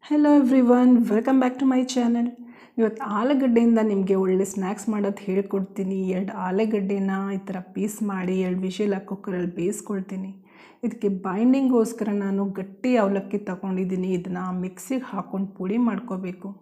hello everyone welcome back to my channel ಇವತ್ತು ಆಲೂಗಡ್ಡೆಯಿಂದ ನಿಮಗೆ ಒಳ್ಳೆ ಸ್ನ್ಯಾಕ್ಸ್ ಮಾಡೋದು ಹೇಳ್ಕೊಡ್ತೀನಿ ಎರಡು ಆಲೂಗಡ್ಡೆನ ಈ ಥರ ಪೀಸ್ ಮಾಡಿ ಎರಡು ವಿಷಲ್ ಕುಕ್ಕರಲ್ಲಿ ಬೇಯಿಸ್ಕೊಳ್ತೀನಿ ಇದಕ್ಕೆ ಬೈಂಡಿಂಗೋಸ್ಕರ ನಾನು ಗಟ್ಟಿ ಅವಲಕ್ಕಿ ತಗೊಂಡಿದ್ದೀನಿ ಇದನ್ನು ಮಿಕ್ಸಿಗೆ ಹಾಕ್ಕೊಂಡು ಪುಡಿ ಮಾಡ್ಕೋಬೇಕು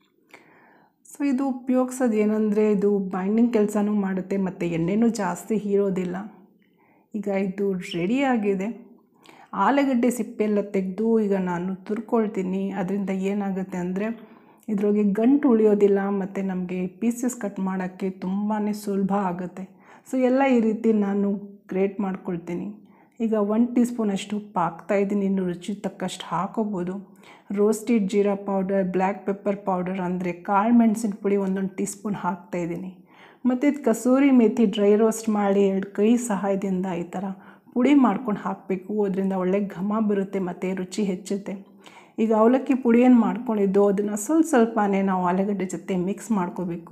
ಸೊ ಇದು ಉಪಯೋಗಿಸೋದು ಏನಂದರೆ ಇದು ಬೈಂಡಿಂಗ್ ಕೆಲಸನೂ ಮಾಡುತ್ತೆ ಮತ್ತು ಎಣ್ಣೆನೂ ಜಾಸ್ತಿ ಹೀರೋದಿಲ್ಲ ಈಗ ಇದು ರೆಡಿಯಾಗಿದೆ ಆಲೂಗಡ್ಡೆ ಸಿಪ್ಪೆಲ್ಲ ತೆಗೆದು ಈಗ ನಾನು ತುರ್ಕೊಳ್ತೀನಿ ಅದರಿಂದ ಏನಾಗುತ್ತೆ ಅಂದರೆ ಇದ್ರೊಳಗೆ ಗಂಟು ಉಳಿಯೋದಿಲ್ಲ ಮತ್ತು ನಮಗೆ ಪೀಸಸ್ ಕಟ್ ಮಾಡೋಕ್ಕೆ ತುಂಬಾ ಸುಲಭ ಆಗುತ್ತೆ ಸೊ ಎಲ್ಲ ಈ ರೀತಿ ನಾನು ಗ್ರೇಟ್ ಮಾಡ್ಕೊಳ್ತೀನಿ ಈಗ ಒನ್ ಟೀ ಸ್ಪೂನಷ್ಟು ಉಪ್ಪು ಹಾಕ್ತಾಯಿದ್ದೀನಿ ಇನ್ನು ರುಚಿ ತಕ್ಕಷ್ಟು ಹಾಕೋಬೋದು roasted jeera powder black pepper powder ಅಂದರೆ ಕಾಳು ಮೆಣಸಿನ ಪುಡಿ ಒಂದೊಂದು ಟೀ ಸ್ಪೂನ್ ಹಾಕ್ತಾಯಿದ್ದೀನಿ ಮತ್ತು ಇದು ಕಸೂರಿ ಮೇಥಿ ಡ್ರೈ ರೋಸ್ಟ್ ಮಾಡಿ ಎರಡು ಕೈ ಸಹಾಯದಿಂದ ಈ ಥರ ಪುಡಿ ಮಾಡ್ಕೊಂಡು ಹಾಕಬೇಕು ಅದರಿಂದ ಒಳ್ಳೆ ಘಮ ಬರುತ್ತೆ ಮತ್ತು ರುಚಿ ಹೆಚ್ಚುತ್ತೆ ಈಗ ಅವಲಕ್ಕಿ ಪುಡಿ ಏನು ಮಾಡ್ಕೊಂಡಿದ್ದು ಅದನ್ನು ಸ್ವಲ್ಪ ಸ್ವಲ್ಪನೇ ನಾವು ಆಲೂಗಡ್ಡೆ ಜೊತೆ ಮಿಕ್ಸ್ ಮಾಡ್ಕೋಬೇಕು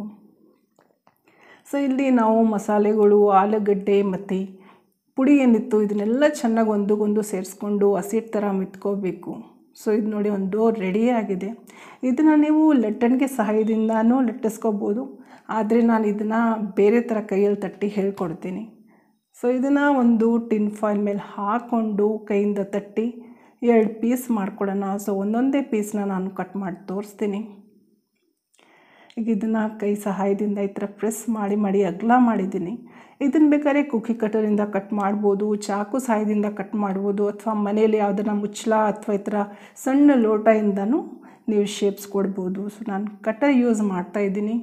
ಸೊ ಇಲ್ಲಿ ನಾವು ಮಸಾಲೆಗಳು ಆಲೂಗಡ್ಡೆ ಮತ್ತು ಪುಡಿ ಏನಿತ್ತು ಇದನ್ನೆಲ್ಲ ಚೆನ್ನಾಗಿ ಒಂದಕ್ಕೊಂದು ಸೇರಿಸ್ಕೊಂಡು ಹಸಿಟ್ಟು ಥರ ಮಿತ್ಕೋಬೇಕು ಸೊ ಇದು ನೋಡಿ ಒಂದು ರೆಡಿಯಾಗಿದೆ ಇದನ್ನು ನೀವು ಲಟ್ಟಣಿಗೆ ಸಹಾಯದಿಂದನೂ ಲಟ್ಟಿಸ್ಕೋಬೋದು ಆದರೆ ನಾನು ಇದನ್ನು ಬೇರೆ ಥರ ಕೈಯಲ್ಲಿ ತಟ್ಟಿ ಹೇಳ್ಕೊಡ್ತೀನಿ ಸೊ ಇದನ್ನು ಒಂದು ಟಿನ್ ಫಾಯಿಲ್ ಮೇಲೆ ಹಾಕ್ಕೊಂಡು ಕೈಯಿಂದ ತಟ್ಟಿ ಎರಡು ಪೀಸ್ ಮಾಡ್ಕೊಡೋಣ ಸೊ ಒಂದೊಂದೇ ಪೀಸ್ನ ನಾನು ಕಟ್ ಮಾಡಿ ತೋರಿಸ್ತೀನಿ ಈಗ ಇದನ್ನು ಕೈ ಸಹಾಯದಿಂದ ಈ ಥರ ಪ್ರೆಸ್ ಮಾಡಿ ಮಾಡಿ ಅಗಲ ಮಾಡಿದ್ದೀನಿ ಇದನ್ನು ಬೇಕಾದ್ರೆ ಕುಕ್ಕಿ ಕಟರಿಂದ ಕಟ್ ಮಾಡ್ಬೋದು ಚಾಕು ಸಹಾಯದಿಂದ ಕಟ್ ಮಾಡ್ಬೋದು ಅಥವಾ ಮನೇಲಿ ಯಾವುದನ್ನ ಮುಚ್ಚಲ ಅಥವಾ ಈ ಥರ ಸಣ್ಣ ಲೋಟದಿಂದನೂ ನೀವು ಶೇಪ್ಸ್ ಕೊಡ್ಬೋದು ಸೊ ನಾನು ಕಟರ್ ಯೂಸ್ ಮಾಡ್ತಾಯಿದ್ದೀನಿ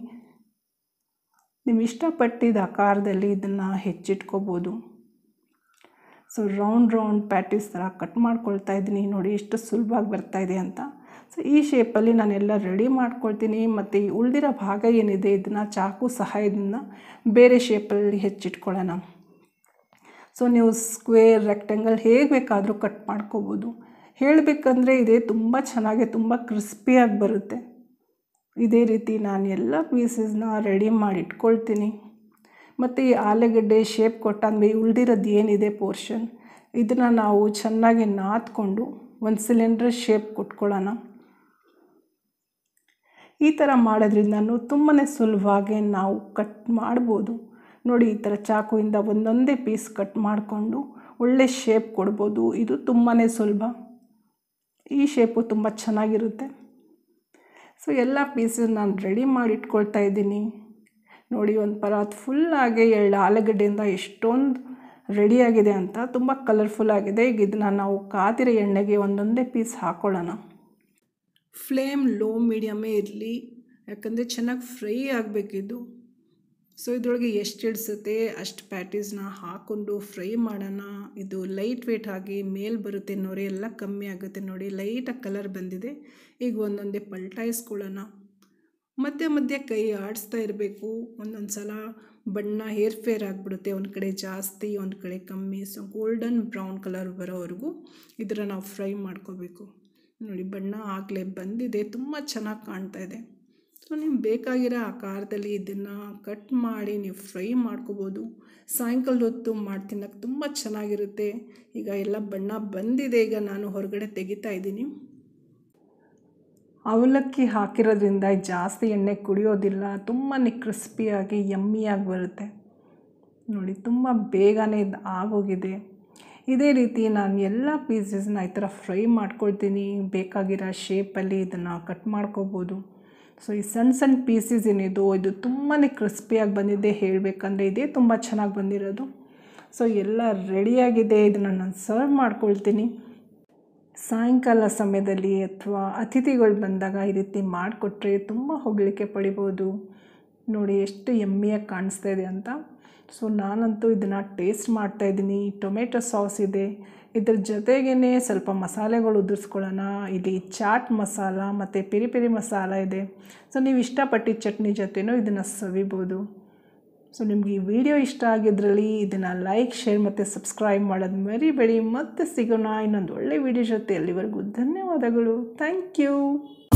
ನೀವು ಇಷ್ಟಪಟ್ಟಿದ್ದ ಆಕಾರದಲ್ಲಿ ಇದನ್ನು ಹೆಚ್ಚಿಟ್ಕೋಬೋದು ಸೊ ರೌಂಡ್ ರೌಂಡ್ ಪ್ಯಾಟೀಸ್ ಥರ ಕಟ್ ಮಾಡ್ಕೊಳ್ತಾ ಇದ್ದೀನಿ ನೋಡಿ ಎಷ್ಟು ಸುಲಭವಾಗಿ ಬರ್ತಾಯಿದೆ ಅಂತ ಸೊ ಈ ಶೇಪಲ್ಲಿ ನಾನೆಲ್ಲ ರೆಡಿ ಮಾಡ್ಕೊಳ್ತೀನಿ ಮತ್ತು ಈ ಉಳಿದಿರೋ ಭಾಗ ಏನಿದೆ ಇದನ್ನು ಚಾಕು ಸಹಾಯದಿಂದ ಬೇರೆ ಶೇಪಲ್ಲಿ ಹೆಚ್ಚಿಟ್ಕೊಳ್ಳೋಣ ಸೊ ನೀವು ಸ್ಕ್ವೇರ್ ರೆಕ್ಟೆಂಗಲ್ ಹೇಗೆ ಬೇಕಾದರೂ ಕಟ್ ಮಾಡ್ಕೋಬೋದು ಹೇಳಬೇಕಂದ್ರೆ ಇದೇ ತುಂಬ ಚೆನ್ನಾಗಿ ತುಂಬ ಕ್ರಿಸ್ಪಿಯಾಗಿ ಬರುತ್ತೆ ಇದೇ ರೀತಿ ನಾನು ಎಲ್ಲ ಪೀಸಸ್ನ ರೆಡಿ ಮಾಡಿ ಇಟ್ಕೊಳ್ತೀನಿ ಮತ್ತು ಈ ಆಲೂಗಡ್ಡೆ ಶೇಪ್ ಕೊಟ್ಟಾದ್ಮೇಲೆ ಉಳಿದಿರೋದು ಏನಿದೆ ಪೋರ್ಷನ್ ಇದನ್ನು ನಾವು ಚೆನ್ನಾಗಿ ನಾದ್ಕೊಂಡು ಒಂದು ಸಿಲಿಂಡ್ರ್ ಶೇಪ್ ಕೊಟ್ಕೊಳ್ಳೋಣ ಈ ಥರ ಮಾಡೋದ್ರಿಂದನೂ ತುಂಬಾ ಸುಲಭವಾಗಿ ನಾವು ಕಟ್ ಮಾಡ್ಬೋದು ನೋಡಿ ಈ ಥರ ಚಾಕುವಿಂದ ಒಂದೊಂದೇ ಪೀಸ್ ಕಟ್ ಮಾಡಿಕೊಂಡು ಒಳ್ಳೆ ಶೇಪ್ ಕೊಡ್ಬೋದು ಇದು ತುಂಬಾ ಸುಲಭ ಈ ಶೇಪು ತುಂಬ ಚೆನ್ನಾಗಿರುತ್ತೆ ಸೊ ಎಲ್ಲ ಪೀಸಸ್ ನಾನು ರೆಡಿ ಮಾಡಿ ಇಟ್ಕೊಳ್ತಾ ಇದ್ದೀನಿ ನೋಡಿ ಒಂದು ಪರಾತ್ ಫುಲ್ಲಾಗಿ ಎರಡು ಆಲೂಗಡ್ಡೆಯಿಂದ ಎಷ್ಟೊಂದು ರೆಡಿಯಾಗಿದೆ ಅಂತ ತುಂಬ ಕಲರ್ಫುಲ್ ಆಗಿದೆ ಈಗ ಇದನ್ನು ನಾವು ಕಾದಿರೋ ಎಣ್ಣೆಗೆ ಒಂದೊಂದೇ ಪೀಸ್ ಹಾಕ್ಕೊಳ್ಳೋಣ ಫ್ಲೇಮ್ ಲೋ ಮೀಡಿಯಮೇ ಇರಲಿ ಯಾಕಂದರೆ ಚೆನ್ನಾಗಿ ಫ್ರೈ ಆಗಬೇಕಿದು ಸೊ ಇದರೊಳಗೆ ಎಷ್ಟು ಇಡ್ಸುತ್ತೆ ಅಷ್ಟು ಪ್ಯಾಟೀಸ್ನ ಹಾಕ್ಕೊಂಡು ಫ್ರೈ ಮಾಡೋಣ ಇದು ಲೈಟ್ ವೇಟ್ ಆಗಿ ಮೇಲೆ ಬರುತ್ತೆ ನೊರೆ ಎಲ್ಲ ಕಮ್ಮಿ ಆಗುತ್ತೆ ನೋಡಿ ಲೈಟಾಗಿ ಕಲರ್ ಬಂದಿದೆ ಈಗ ಒಂದೊಂದೇ ಪಲ್ಟಾಯಿಸ್ಕೊಳ್ಳೋಣ ಮಧ್ಯೆ ಮಧ್ಯೆ ಕೈ ಆಡಿಸ್ತಾ ಇರಬೇಕು ಒಂದೊಂದು ಸಲ ಬಣ್ಣ ಹೇರ್ ಫೇರ್ ಆಗಿಬಿಡುತ್ತೆ ಒಂದು ಕಡೆ ಜಾಸ್ತಿ ಒಂದು ಕಡೆ ಕಮ್ಮಿ ಸೊ ಗೋಲ್ಡನ್ ಬ್ರೌನ್ ಕಲರ್ ಬರೋವರೆಗೂ ಇದನ್ನು ನಾವು ಫ್ರೈ ಮಾಡ್ಕೋಬೇಕು ನೋಡಿ ಬಣ್ಣ ಆಗಲೇ ಬಂದಿದೆ ತುಂಬ ಚೆನ್ನಾಗಿ ಕಾಣ್ತಾ ಇದೆ ಸೊ ನಿಮ್ಗೆ ಬೇಕಾಗಿರೋ ಆಕಾರದಲ್ಲಿ ಇದನ್ನು ಕಟ್ ಮಾಡಿ ನೀವು ಫ್ರೈ ಮಾಡ್ಕೋಬೋದು ಸಾಯಂಕಾಲದ ಹೊತ್ತು ಮಾಡಿ ತಿನ್ನೋಕ್ಕೆ ತುಂಬ ಚೆನ್ನಾಗಿರುತ್ತೆ ಈಗ ಎಲ್ಲ ಬಣ್ಣ ಬಂದಿದೆ ಈಗ ನಾನು ಹೊರಗಡೆ ತೆಗಿತಾ ಇದ್ದೀನಿ ಅವಲಕ್ಕಿ ಹಾಕಿರೋದ್ರಿಂದ ಜಾಸ್ತಿ ಎಣ್ಣೆ ಕುಡಿಯೋದಿಲ್ಲ ತುಂಬಾ ಕ್ರಿಸ್ಪಿಯಾಗಿ ಯಮ್ಮಿಯಾಗಿ ಬರುತ್ತೆ ನೋಡಿ ತುಂಬ ಬೇಗನೆ ಇದು ಆಗೋಗಿದೆ ಇದೇ ರೀತಿ ನಾನು ಎಲ್ಲ ಪೀಸಸ್ನ ಈ ಥರ ಫ್ರೈ ಮಾಡ್ಕೊಳ್ತೀನಿ ಬೇಕಾಗಿರೋ ಶೇಪಲ್ಲಿ ಇದನ್ನು ಕಟ್ ಮಾಡ್ಕೋಬೋದು ಸೊ ಈ ಸಣ್ಣ ಸಣ್ಣ ಪೀಸಸ್ ಏನಿದು ಇದು ತುಂಬಾ ಕ್ರಿಸ್ಪಿಯಾಗಿ ಬಂದಿದೆ ಹೇಳಬೇಕಂದ್ರೆ ಇದೇ ತುಂಬ ಚೆನ್ನಾಗಿ ಬಂದಿರೋದು ಸೊ ಎಲ್ಲ ರೆಡಿಯಾಗಿದೆ ಇದನ್ನು ನಾನು ಸರ್ವ್ ಮಾಡ್ಕೊಳ್ತೀನಿ ಸಾಯಂಕಾಲ ಸಮಯದಲ್ಲಿ ಅಥವಾ ಅತಿಥಿಗಳು ಬಂದಾಗ ಈ ರೀತಿ ಮಾಡಿಕೊಟ್ರೆ ತುಂಬ ಹೊಗಳಿಕೆ ಪಡಿಬೋದು ನೋಡಿ ಎಷ್ಟು ಎಮ್ಮಿಯಾಗಿ ಕಾಣಿಸ್ತಾ ಇದೆ ಅಂತ ಸೊ ನಾನಂತೂ ಇದನ್ನು ಟೇಸ್ಟ್ ಮಾಡ್ತಾಯಿದ್ದೀನಿ ಟೊಮೆಟೊ ಸಾಸ್ ಇದೆ ಇದ್ರ ಜೊತೆಗೇ ಸ್ವಲ್ಪ ಮಸಾಲೆಗಳು ಉದುರಿಸ್ಕೊಳ್ಳೋಣ ಇಲ್ಲಿ ಚಾಟ್ ಮಸಾಲ ಮತ್ತು ಪೆರಿ ಪೆರಿ ಮಸಾಲ ಇದೆ ಸೊ ನೀವು ಇಷ್ಟಪಟ್ಟಿದ್ದ ಚಟ್ನಿ ಜೊತೆನೂ ಇದನ್ನು ಸವಿಬೋದು ಸೊ ನಿಮ್ಗೆ ಈ ವಿಡಿಯೋ ಇಷ್ಟ ಆಗಿದ್ರಲ್ಲಿ ಇದನ್ನು ಲೈಕ್ ಶೇರ್ ಮತ್ತು ಸಬ್ಸ್ಕ್ರೈಬ್ ಮಾಡೋದು ಮರಿಬೇಡಿ ಮತ್ತೆ ಸಿಗೋಣ ಇನ್ನೊಂದು ಒಳ್ಳೆ ವಿಡಿಯೋ ಜೊತೆ ಅಲ್ಲಿವರೆಗೂ ಧನ್ಯವಾದಗಳು ಥ್ಯಾಂಕ್ ಯು